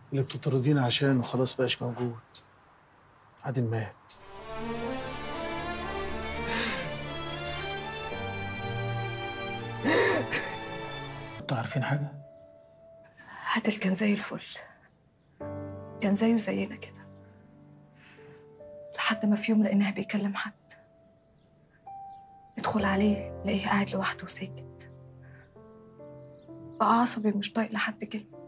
اللي بتطردينا عشانه خلاص بقاش موجود عادل مات انتوا عارفين حاجة؟ عادل كان زي الفل كان زيه زينا كده لحد ما في يوم لقيناه بيكلم حد ندخل عليه نلاقيه قاعد لوحده وساكت بقى عصبي مش طايق لحد كلمة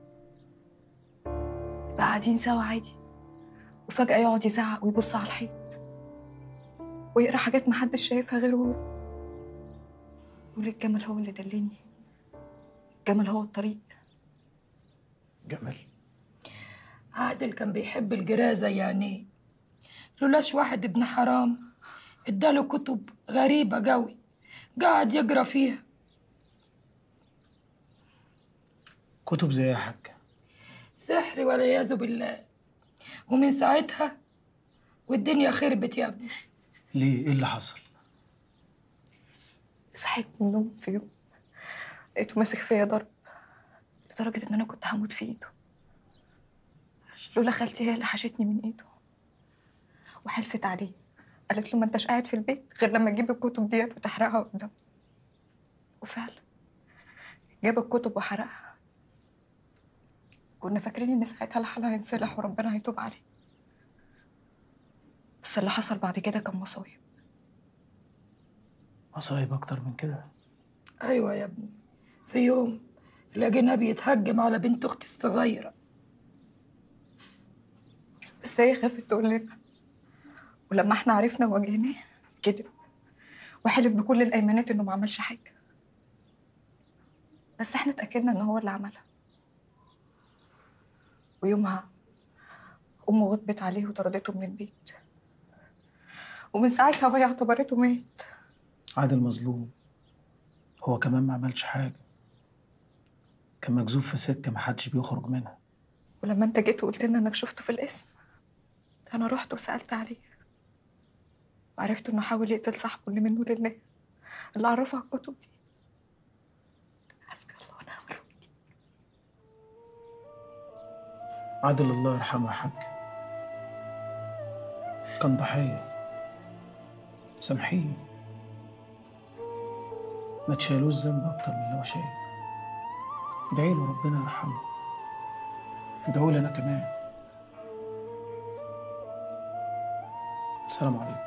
بقى قاعدين سوا عادي وفجأة يقعد يزعق ويبص على الحيط ويقرا حاجات محدش شايفها غيره هو يقول الجمل هو اللي دلني الجمل هو الطريق جمال عادل كان بيحب القراءة زي عينيه لولاش واحد ابن حرام اداله كتب غريبة قوي قاعد يقرا فيها كتب زي يا حاج سحر والعياذ بالله ومن ساعتها والدنيا خربت يا ابني ليه؟ ايه اللي حصل؟ صحيت من النوم في يوم لقيته ماسك فيا ضرب لدرجة إن أنا كنت هموت في إيده لولا خالتي هي اللي حشتني من إيده وحلفت عليه قالت له ما انتش قاعد في البيت غير لما تجيب الكتب ديت وتحرقها قدام وفعلا جاب الكتب وحرقها كنا فاكرين ان ساعتها الحال هينصلح وربنا هيتوب عليه بس اللي حصل بعد كده كان مصايب مصايب اكتر من كده ايوه يا ابني في يوم لقيناه بيتهجم على بنت اختي الصغيره بس هي خافت تقول لنا ولما احنا عرفنا وواجهناه كذب وحلف بكل الايمانات انه ما عملش حاجه بس احنا اتاكدنا ان هو اللي عملها ويومها امه غضبت عليه وطردته من البيت ومن ساعتها وهي اعتبرته مات عادل مظلوم هو كمان ما عملش حاجة كان مجذوب في سكة محدش بيخرج منها ولما انت جيت وقلت لنا انك شفته في الاسم انا رحت وسالت عليه وعرفت انه حاول يقتل صاحبه اللي منه لله اللي عرفه على الكتب دي حسبي الله ونعم الوكيل عادل الله يرحمه يا حاج كان ضحية سامحيه ما تشيلوش ذنب أكتر من اللي هو شايل ادعي له ربنا يرحمه ادعوا لي أنا كمان السلام عليكم